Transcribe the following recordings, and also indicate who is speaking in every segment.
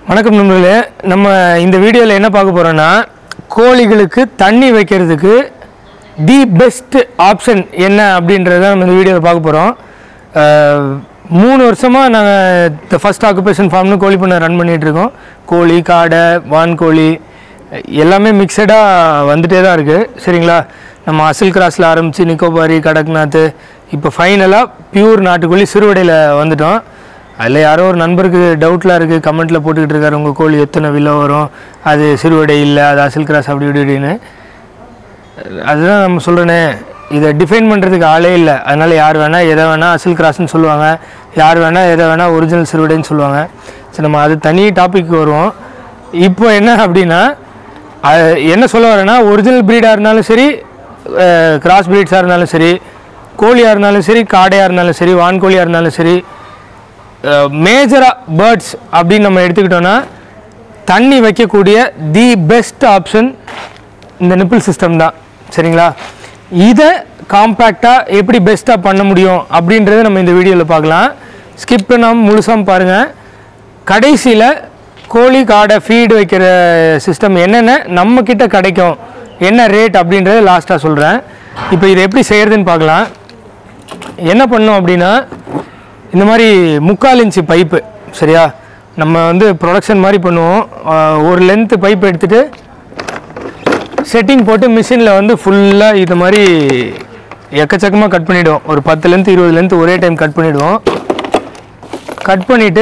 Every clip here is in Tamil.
Speaker 1: வணக்கம் நண்பர்களே நம்ம இந்த வீடியோவில் என்ன பார்க்க போகிறோன்னா கோழிகளுக்கு தண்ணி வைக்கிறதுக்கு தி பெஸ்ட் ஆப்ஷன் என்ன அப்படின்றத நம்ம இந்த வீடியோவில் பார்க்க போகிறோம் மூணு வருஷமாக நாங்கள் இந்த ஃபஸ்ட் ஆக்குபேஷன் ஃபார்ம்னு கோழி பண்ணை ரன் பண்ணிகிட்டு இருக்கோம் கோழி காடை வான்கோழி எல்லாமே மிக்சடாக வந்துட்டே தான் இருக்குது சரிங்களா நம்ம அசில் கிராஸில் ஆரம்பித்து நிக்கோபாரி கடக்நாத் இப்போ ஃபைனலாக பியூர் நாட்டுக்கோழி சிறுவடையில் வந்துட்டோம் அதில் யாரோ ஒரு நண்பருக்கு டவுட்லாம் இருக்குது கமெண்ட்டில் போட்டுக்கிட்டு இருக்காரு உங்கள் கோழி எத்தனை விலை வரும் அது சிறுவடை இல்லை அது அசில் கிராஸ் அப்படி இப்படி இப்படின்னு அதுதான் நம்ம சொல்கிறேனே இதை டிஃபைன் பண்ணுறதுக்கு ஆளே இல்லை அதனால் யார் வேணால் எதை வேணால் அசில் கிராஸ்னு சொல்லுவாங்க யார் வேணால் எதை வேணால் ஒரிஜினல் சிறுவடைன்னு சொல்லுவாங்க சரி நம்ம அது தனி டாபிக் வருவோம் இப்போ என்ன அப்படின்னா அது என்ன சொல்ல வரேன்னா ஒரிஜினல் ப்ரீடாக இருந்தாலும் சரி கிராஸ் ப்ரீட்ஸாக இருந்தாலும் சரி கோழியாக இருந்தாலும் சரி காடையாக இருந்தாலும் சரி வான்கோழியாக இருந்தாலும் சரி மேஜராக பேர்ட்ஸ் அப்படின்னு நம்ம எடுத்துக்கிட்டோன்னா தண்ணி வைக்கக்கூடிய தி பெஸ்ட் ஆப்ஷன் இந்த நிப்பிள் சிஸ்டம் தான் சரிங்களா இதை காம்பேக்டாக எப்படி பெஸ்ட்டாக பண்ண முடியும் அப்படின்றத நம்ம இந்த வீடியோவில் பார்க்கலாம் ஸ்கிப் பண்ணாமல் முழுசாக பாருங்கள் கடைசியில் கோழி காடை ஃபீடு வைக்கிற சிஸ்டம் என்னென்ன நம்ம கிட்ட கிடைக்கும் என்ன ரேட் அப்படின்றத லாஸ்ட்டாக சொல்கிறேன் இப்போ இதை எப்படி செய்கிறதுன்னு பார்க்கலாம் என்ன பண்ணோம் அப்படின்னா இந்த மாதிரி முக்கால் இன்ச்சு பைப்பு சரியா நம்ம வந்து ப்ரொடக்ஷன் மாதிரி பண்ணுவோம் ஆஹ் ஒரு லென்த்து பைப் எடுத்துகிட்டு செட்டிங் போட்டு மிஷினில் வந்து ஃபுல்லாக இது மாதிரி எக்கச்சக்கமாக கட் பண்ணிவிடுவோம் ஒரு பத்து லென்த் இருபது லென்த் ஒரே டைம் கட் பண்ணிவிடுவோம் கட் பண்ணிவிட்டு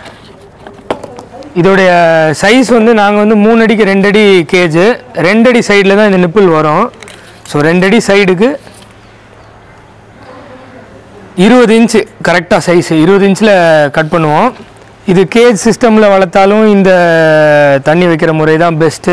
Speaker 1: இதோடைய சைஸ் வந்து நாங்கள் வந்து மூணு அடிக்கு ரெண்டு அடி கேஜு ரெண்டு அடி சைடில் தான் இந்த நிப்பிள் வரும் ஸோ ரெண்டு அடி சைடுக்கு இருபது இன்ச்சு கரெக்டாக சைஸு இருபது இன்ச்சில் கட் பண்ணுவோம் இது கேஜ் சிஸ்டமில் வளர்த்தாலும் இந்த தண்ணி வைக்கிற முறை தான் பெஸ்ட்டு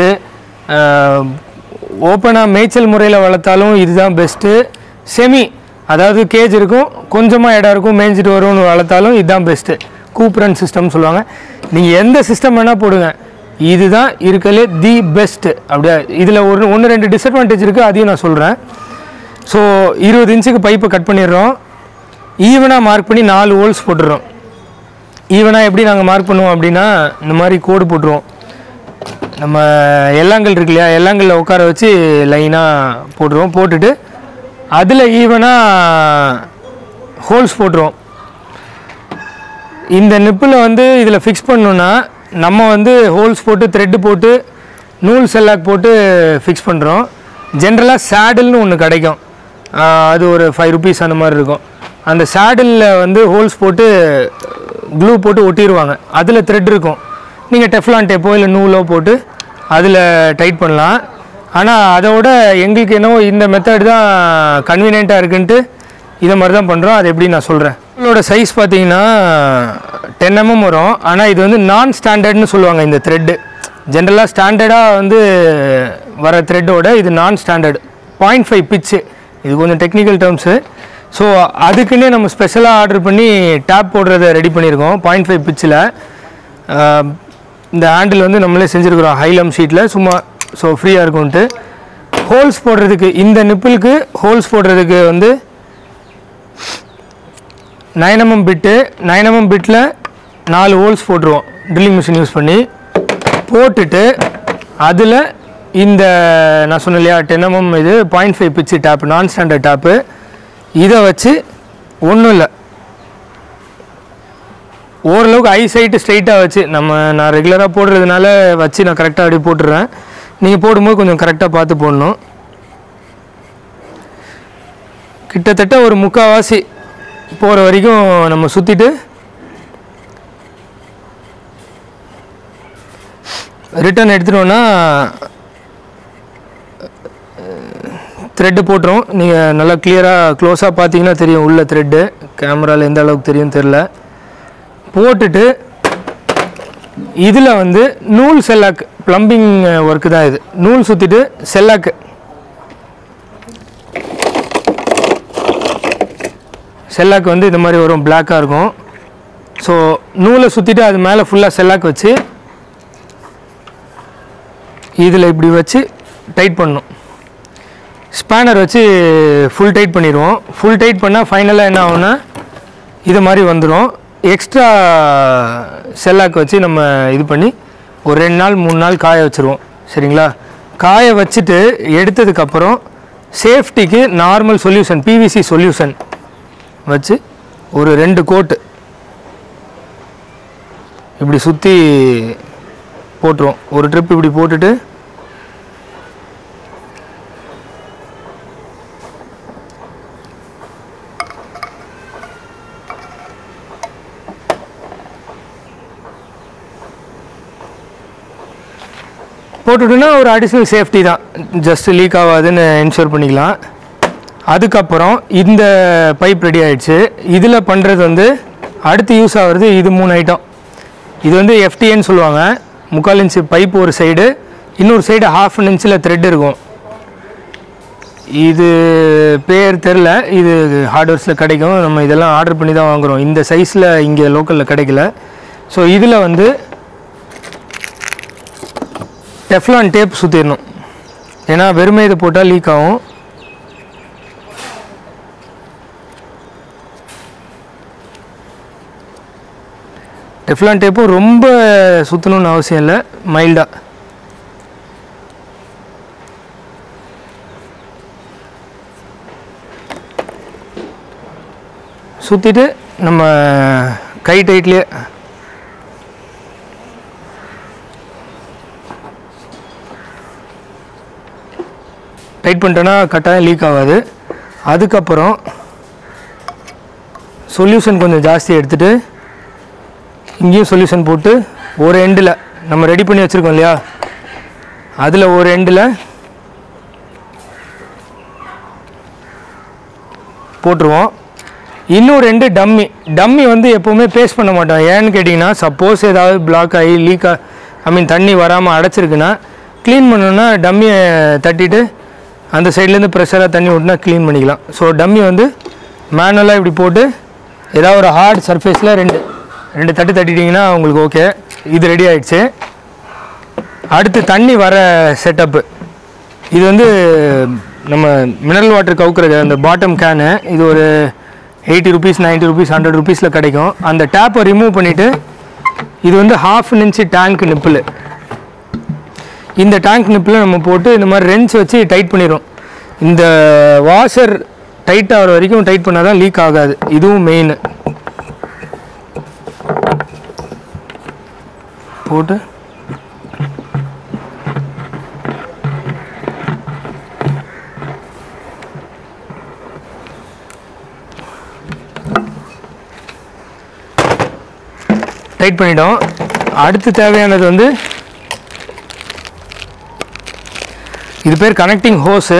Speaker 1: ஓப்பனாக மேய்ச்சல் முறையில் வளர்த்தாலும் இதுதான் பெஸ்ட்டு செமி அதாவது கேஜ் இருக்கும் கொஞ்சமாக இடம் இருக்கும் மேய்ஞ்சிட்டு வரும்னு வளர்த்தாலும் இதுதான் பெஸ்ட்டு கூப்ரன் சிஸ்டம் சொல்லுவாங்க நீங்கள் எந்த சிஸ்டம் வேணால் போடுங்க இதுதான் இருக்கலே தி பெஸ்ட்டு அப்படியே இதில் ஒரு ஒன்று ரெண்டு டிஸ்அட்வான்டேஜ் இருக்குது அதையும் நான் சொல்கிறேன் ஸோ இருபது இன்ச்சுக்கு பைப்பை கட் பண்ணிடுறோம் ஈவனாக மார்க் பண்ணி நாலு ஹோல்ஸ் போட்டுடுறோம் ஈவனாக எப்படி நாங்கள் மார்க் பண்ணுவோம் அப்படின்னா இந்த மாதிரி கோடு போட்டுருவோம் நம்ம எல்லாங்கல் இருக்கு இல்லையா எல்லாங்கல்ல உட்கார வச்சு லைனாக போட்டுருவோம் போட்டுட்டு அதில் ஈவனாக ஹோல்ஸ் போட்டுருவோம் இந்த நிப்பில் வந்து இதில் ஃபிக்ஸ் பண்ணோன்னா நம்ம வந்து ஹோல்ஸ் போட்டு த்ரெட்டு போட்டு நூல் செல்லாக் போட்டு ஃபிக்ஸ் பண்ணுறோம் ஜென்ரலாக சேடில்னு ஒன்று கிடைக்கும் ஆஹ் அது ஒரு ஃபைவ் ருபீஸ் அந்த மாதிரி இருக்கும் அந்த சேடிலில் வந்து ஹோல்ஸ் போட்டு க்ளூ போட்டு ஒட்டிடுவாங்க அதில் த்ரெட் இருக்கும் நீங்கள் டெஃப்லான் டேப்போ இல்லை நூலோ போட்டு அதில் டைட் பண்ணலாம் ஆனால் அதோட எங்களுக்கு என்னவோ இந்த மெத்தட் தான் கன்வீனியண்ட்டாக இருக்குன்ட்டு இதை மாதிரி தான் பண்ணுறோம் அது எப்படி நான் சொல்கிறேன் இதோட சைஸ் பார்த்தீங்கன்னா டென் எம்எம் வரும் ஆனால் இது வந்து நான் ஸ்டாண்டர்ட்னு சொல்லுவாங்க இந்த த்ரெட்டு ஜென்ரலாக ஸ்டாண்டர்டாக வந்து வர த்ரெட்டோட இது நான் ஸ்டாண்டர்ட் பாயிண்ட் ஃபைவ் பிச்சு இது கொஞ்சம் டெக்னிக்கல் டேர்ம்ஸு ஸோ அதுக்குன்னே நம்ம ஸ்பெஷலாக ஆர்டர் பண்ணி டேப் போடுறத ரெடி பண்ணியிருக்கோம் பாயிண்ட் ஃபைவ் பிச்சில் இந்த ஹேண்டில் வந்து நம்மளே செஞ்சுருக்குறோம் ஹைலம் ஷீட்டில் சும்மா ஸோ ஃப்ரீயாக இருக்கும்ன்ட்டு ஹோல்ஸ் போடுறதுக்கு இந்த நிப்பிளுக்கு ஹோல்ஸ் போடுறதுக்கு வந்து நைனமம் பிட்டு நைனமம் பிட்டில் நாலு ஹோல்ஸ் போட்டுருவோம் ட்ரில்லிங் மிஷின் யூஸ் பண்ணி போட்டுட்டு அதில் இந்த நான் சொன்னேன் இல்லையா டென் எம்எம் இது பாயிண்ட் ஃபைவ் பிச்சு டேப்பு நான் ஸ்டாண்டர்ட் டேப்பு இதை வச்சு ஒன்றும் இல்லை ஓரளவுக்கு ஐ சைட்டு ஸ்ட்ரைட்டாக வச்சு நம்ம நான் ரெகுலராக போடுறதுனால வச்சு நான் கரெக்டாக அப்படி போட்டுடுறேன் நீங்கள் போடும்போது கொஞ்சம் கரெக்டாக பார்த்து போடணும் கிட்டத்தட்ட ஒரு முக்கால்வாசி போகிற வரைக்கும் நம்ம சுற்றிட்டு ரிட்டர்ன் எடுத்துட்டோன்னா த்ரெட்டு போட்டுரும் நீங்கள் நல்லா கிளியராக க்ளோஸாக பார்த்தீங்கன்னா தெரியும் உள்ள த்ரெட்டு கேமராவில் எந்த அளவுக்கு தெரியும் தெரில போட்டுட்டு இதில் வந்து நூல் செல்லாக்கு ப்ளம்பிங் ஒர்க்கு தான் இது நூல் சுற்றிட்டு செல்லாக்கு செல்லாக்கு வந்து இது மாதிரி வரும் பிளாக்காக இருக்கும் ஸோ நூலை சுற்றிட்டு அது மேலே ஃபுல்லாக செல்லாக்கு வச்சு இதில் இப்படி வச்சு டைட் பண்ணணும் ஸ்பேனர் வச்சு ஃபுல் டைட் பண்ணிடுவோம் ஃபுல் டைட் பண்ணால் ஃபைனலாக என்ன ஆகும்னா இது மாதிரி வந்துடும் எக்ஸ்ட்ரா செல்லாக்கு வச்சு நம்ம இது பண்ணி ஒரு ரெண்டு நாள் மூணு நாள் காய வச்சுருவோம் சரிங்களா காய வச்சுட்டு எடுத்ததுக்கப்புறம் சேஃப்டிக்கு நார்மல் சொல்யூஷன் பிவிசி சொல்யூஷன் வச்சு ஒரு ரெண்டு கோட்டு இப்படி சுற்றி போட்டுருவோம் ஒரு ட்ரிப் இப்படி போட்டுட்டு போட்டுட்டோன்னா ஒரு அடிஷ்னல் சேஃப்டி தான் ஜஸ்ட் லீக் ஆகாதுன்னு என்ஷூர் பண்ணிக்கலாம் அதுக்கப்புறம் இந்த பைப் ரெடி ஆயிடுச்சு இதில் பண்ணுறது வந்து அடுத்து யூஸ் ஆகுறது இது மூணு ஐட்டம் இது வந்து எஃப்டிஏன்னு சொல்லுவாங்க முக்கால் இன்ச்சு பைப் ஒரு சைடு இன்னொரு சைடு ஹாஃப் அன் இன்ச்சில் த்ரெட் இருக்கும் இது பேர் தெரில இது ஹார்ட்வேர்ஸில் கிடைக்கும் நம்ம இதெல்லாம் ஆர்டர் பண்ணி தான் வாங்குகிறோம் இந்த சைஸில் இங்கே லோக்கலில் கிடைக்கல ஸோ இதில் வந்து டெஃப்லான் டேப் சுற்றிடணும் ஏன்னா வெறுமை இதை போட்டால் லீக் ஆகும் டெஃப்லான் டேப்பும் ரொம்ப சுற்றணும்னு அவசியம் இல்லை மைல்டாக சுற்றிட்டு நம்ம கை டைட்லேயே டைட் பண்ணிட்டோன்னா கட்டாயம் லீக் ஆகாது அதுக்கப்புறம் சொல்யூஷன் கொஞ்சம் ஜாஸ்தி எடுத்துகிட்டு இங்கேயும் சொல்யூஷன் போட்டு ஒரு எண்டில் நம்ம ரெடி பண்ணி வச்சுருக்கோம் இல்லையா அதில் ஒரு எண்டில் போட்டுருவோம் இன்னும் ரெண்டு டம்மி டம்மி வந்து எப்போவுமே பேஸ்ட் பண்ண மாட்டோம் ஏன்னு கேட்டிங்கன்னா சப்போஸ் ஏதாவது பிளாக் ஆகி லீக் ஐ மீன் தண்ணி வராமல் அடைச்சிருக்குன்னா க்ளீன் பண்ணணுன்னா டம்மியை தட்டிட்டு அந்த சைட்லேருந்து ப்ரெஷராக தண்ணி விட்டுனா க்ளீன் பண்ணிக்கலாம் ஸோ டம்மி வந்து மேனுவலாக இப்படி போட்டு ஏதாவது ஒரு ஹார்ட் சர்ஃபேஸில் ரெண்டு ரெண்டு தட்டு தட்டிட்டிங்கன்னா உங்களுக்கு ஓகே இது ரெடி ஆயிடுச்சு அடுத்து தண்ணி வர செட்டப்பு இது வந்து நம்ம மினரல் வாட்டர் கவுக்குறது அந்த பாட்டம் கேனு இது ஒரு எயிட்டி ருபீஸ் 90 ருபீஸ் ஹண்ட்ரட் ருபீஸில் கிடைக்கும் அந்த டேப்பை ரிமூவ் பண்ணிவிட்டு இது வந்து ஹாஃப் இன்ச்சு டேங்க் நிப்பிள் இந்த டேங்க் நிப்பில் நம்ம போட்டு இந்த மாதிரி ரென்ச் வச்சு டைட் பண்ணிடும் இந்த வாஷர் டைட் ஆகிற வரைக்கும் டைட் பண்ணால் தான் லீக் ஆகாது இதுவும் மெயின் போட்டு டைட் பண்ணிட்டோம் அடுத்து தேவையானது வந்து இது பேர் கனெக்டிங் ஹோஸு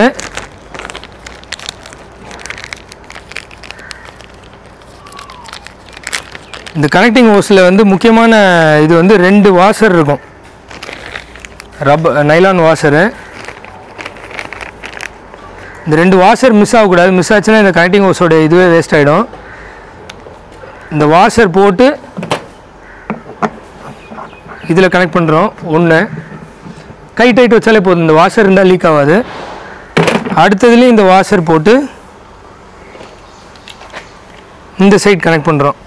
Speaker 1: இந்த கனெக்டிங் ஹோஸில் வந்து முக்கியமான இது வந்து ரெண்டு வாஷர் இருக்கும் ரப்ப நைலான் வாஷரு இந்த ரெண்டு வாஷர் மிஸ் ஆகக்கூடாது மிஸ் ஆச்சுன்னா இந்த கனெக்டிங் ஹோஸோட இதுவே வேஸ்ட் ஆகிடும் இந்த வாஷர் போட்டு இதில் கனெக்ட் பண்ணுறோம் ஒன்று கை டைட் வச்சாலே போதும் இந்த வாஷர் இருந்தால் லீக் ஆகாது அடுத்ததுலேயும் இந்த வாஷர் போட்டு இந்த சைட் கனெக்ட் பண்ணுறோம்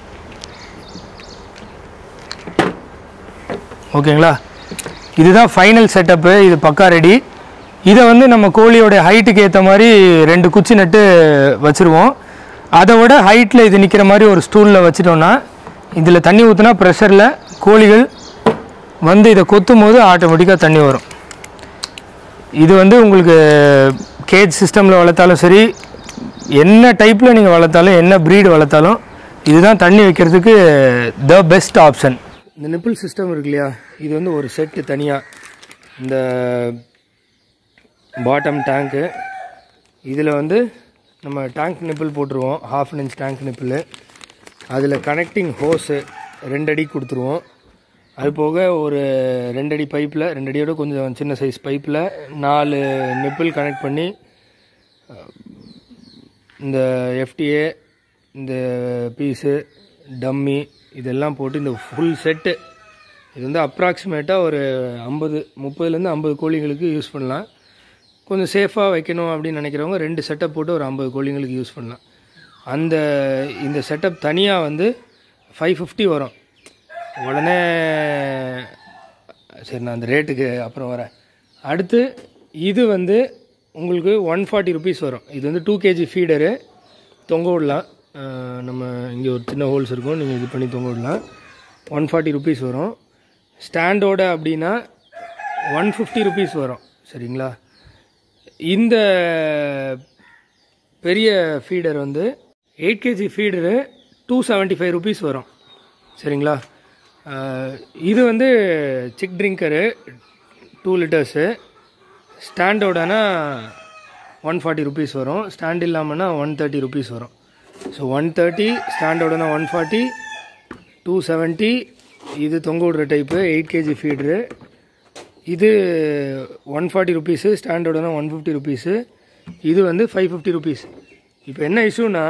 Speaker 1: ஓகேங்களா இதுதான் ஃபைனல் செட்டப்பு இது பக்கா ரெடி இதை வந்து நம்ம கோழியோட ஹைட்டுக்கு ஏற்ற மாதிரி ரெண்டு குச்சி நட்டு வச்சுருவோம் அதை விட ஹைட்டில் இது நிற்கிற மாதிரி ஒரு ஸ்டூலில் வச்சிட்டோம்னா இதில் தண்ணி ஊற்றினா ப்ரெஷரில் கோழிகள் வந்து இதை கொத்தும் போது ஆட்டோமேட்டிக்காக தண்ணி வரும் இது வந்து உங்களுக்கு கேஜ் சிஸ்டமில் வளர்த்தாலும் சரி என்ன டைப்பில் நீங்கள் வளர்த்தாலும் என்ன ப்ரீடு வளர்த்தாலும் இதுதான் தண்ணி வைக்கிறதுக்கு த பெஸ்ட் ஆப்ஷன் இந்த நிப்பிள் சிஸ்டம் இருக்கு இல்லையா இது வந்து ஒரு செட்டு தனியாக இந்த பாட்டம் டேங்க்கு இதில் வந்து நம்ம டேங்க் நிப்பிள் போட்டுருவோம் ஹாஃப் இன்ச் டேங்க் நிப்பிள் அதில் கனெக்டிங் ஹோஸு ரெண்டு அடி கொடுத்துருவோம் அது போக ஒரு ரெண்டு அடி பைப்பில் ரெண்டு அடியோட கொஞ்சம் சின்ன சைஸ் பைப்பில் நாலு நிப்பிள் கனெக்ட் பண்ணி இந்த எஃப்டிஏ இந்த பீஸு டம்மி இதெல்லாம் போட்டு இந்த ஃபுல் செட்டு இது வந்து அப்ராக்சிமேட்டாக ஒரு ஐம்பது முப்பதுலேருந்து ஐம்பது கோழிங்களுக்கு யூஸ் பண்ணலாம் கொஞ்சம் சேஃபாக வைக்கணும் அப்படின்னு நினைக்கிறவங்க ரெண்டு செட்டப் போட்டு ஒரு ஐம்பது கோழிங்களுக்கு யூஸ் பண்ணலாம் அந்த இந்த செட்டப் தனியாக வந்து ஃபைவ் ஃபிஃப்டி வரும் உடனே சரி நான் அந்த ரேட்டுக்கு அப்புறம் வரேன் அடுத்து இது வந்து உங்களுக்கு ஒன் ஃபார்ட்டி ருபீஸ் வரும் இது வந்து டூ கேஜி ஃபீடரு தொங்க விடலாம் அஹ் நம்ம இங்கே ஒரு சின்ன ஹோல்ஸ் இருக்கும் நீங்கள் இது பண்ணி தொங்க விடலாம் ஒன் ஃபார்ட்டி ருபீஸ் வரும் ஸ்டாண்டோட அப்படின்னா ஒன் ஃபிஃப்டி ருபீஸ் வரும் சரிங்களா இந்த பெரிய ஃபீடர் வந்து eight KG feeder two seventy five rupees வரும் சரிங்களா அஹ் இது வந்து சிக் ட்ரிங்கரு டூ லிட்டர்ஸு ஸ்டாண்டோடனா ஒன் ஃபார்ட்டி ருபீஸ் வரும் ஸ்டாண்ட் இல்லாமல்னா ஒன் தேர்ட்டி ருபீஸ் வரும் ஸோ ஒன் தேர்ட்டி ஸ்டாண்டோடனா ஒன் ஃபார்ட்டி டூ செவன்ட்டி இது தொங்க விடுற டைப்பு எயிட் கேஜி ஃபீட்ரு இது ஒன் ஃபார்ட்டி ருபீஸு ஸ்டாண்டோடனா ஒன் ஃபிஃப்டி ருபீஸு இது வந்து ஃபைவ் ஃபிஃப்டி ருபீஸ் இப்போ என்ன இஷ்யூனா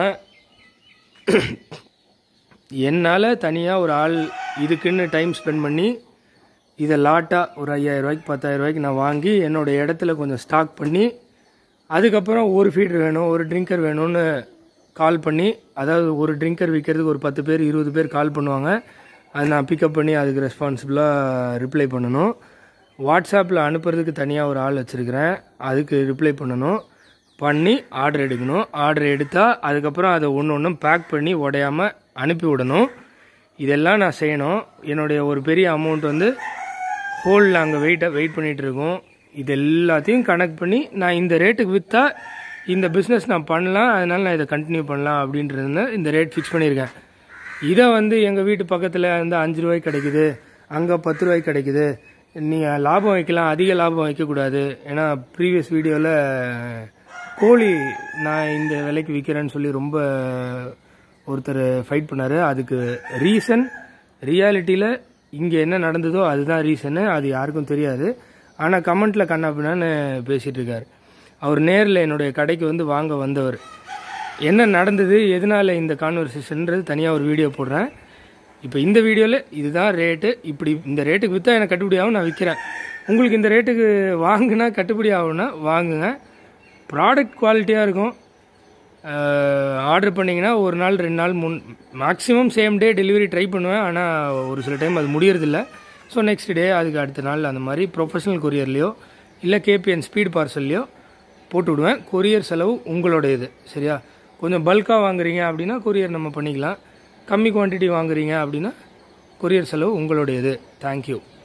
Speaker 1: என்னால் தனியாக ஒரு ஆள் இதுக்குன்னு டைம் ஸ்பெண்ட் பண்ணி இதை லாட்டாக ஒரு ஐயாயிரம் ரூபாய்க்கு பத்தாயிரம் ரூபாய்க்கு நான் வாங்கி என்னோடய இடத்துல கொஞ்சம் ஸ்டாக் பண்ணி அதுக்கப்புறம் ஒரு ஃபீடர் வேணும் ஒரு ட்ரிங்கர் வேணும்னு கால் பண்ணி அதாவது ஒரு ட்ரிங்கர் விற்கிறதுக்கு ஒரு பத்து பேர் இருபது பேர் கால் பண்ணுவாங்க அதை நான் பிக்கப் பண்ணி அதுக்கு ரெஸ்பான்சிபிளாக ரிப்ளை பண்ணணும் வாட்ஸ்அப்பில் அனுப்புறதுக்கு தனியாக ஒரு ஆள் வச்சுருக்கிறேன் அதுக்கு ரிப்ளை பண்ணணும் பண்ணி ஆர்டர் எடுக்கணும் ஆர்டர் எடுத்தால் அதுக்கப்புறம் அதை ஒன்று ஒன்றும் பேக் பண்ணி உடையாமல் அனுப்பி விடணும் இதெல்லாம் நான் செய்யணும் என்னுடைய ஒரு பெரிய அமௌண்ட் வந்து ஹோலில் அங்கே வெயிட்டை வெயிட் பண்ணிகிட்டு இருக்கோம் இது எல்லாத்தையும் கனெக்ட் பண்ணி நான் இந்த ரேட்டுக்கு விற்றா இந்த பிஸ்னஸ் நான் பண்ணலாம் அதனால் நான் இதை கண்டினியூ பண்ணலாம் அப்படின்றது இந்த ரேட் ஃபிக்ஸ் பண்ணியிருக்கேன் இதை வந்து எங்கள் வீட்டு பக்கத்தில் வந்து அஞ்சு ரூபாய்க்கு கிடைக்குது அங்கே பத்து ரூபாய்க்கு கிடைக்குது நீங்கள் லாபம் வைக்கலாம் அதிக லாபம் வைக்கக்கூடாது ஏன்னா ப்ரீவியஸ் வீடியோவில் கோழி நான் இந்த விலைக்கு விற்கிறேன்னு சொல்லி ரொம்ப ஒருத்தர் ஃபைட் பண்ணார் அதுக்கு ரீசன் ரியாலிட்டியில் இங்கே என்ன நடந்ததோ அதுதான் ரீசனு அது யாருக்கும் தெரியாது ஆனால் கமெண்ட்டில் கண்ணா பின்னான்னு பேசிகிட்டு இருக்கார் அவர் நேரில் என்னுடைய கடைக்கு வந்து வாங்க வந்தவர் என்ன நடந்தது எதனால் இந்த கான்வர்சேஷன்றது தனியாக ஒரு வீடியோ போடுறேன் இப்போ இந்த வீடியோவில் இதுதான் ரேட்டு இப்படி இந்த ரேட்டுக்கு விற்றா எனக்கு கட்டுப்படி ஆகும் நான் விற்கிறேன் உங்களுக்கு இந்த ரேட்டுக்கு வாங்கினா கட்டுப்படி ஆகும்னா வாங்குங்க ப்ராடக்ட் குவாலிட்டியாக இருக்கும் ஆர்டர் பண்ணிங்கன்னா ஒரு நாள் ரெண்டு நாள் முன் maximum same day delivery try பண்ணுவேன் ஆனால் ஒரு சில டைம் அது முடியறதில்ல ஸோ நெக்ஸ்ட் டே அதுக்கு அடுத்த நாள் அந்த மாதிரி ப்ரொஃபஷனல் கொரியர்லேயோ இல்லை கேபிஎன் ஸ்பீட் பார்சல்லையோ போட்டு விடுவேன் கொரியர் செலவு உங்களோட இது சரியா கொஞ்சம் பல்காக வாங்குறீங்க அப்படின்னா கொரியர் நம்ம பண்ணிக்கலாம் கம்மி குவான்டிட்டி வாங்குறீங்க அப்படின்னா கொரியர் செலவு உங்களுடையது தேங்க்யூ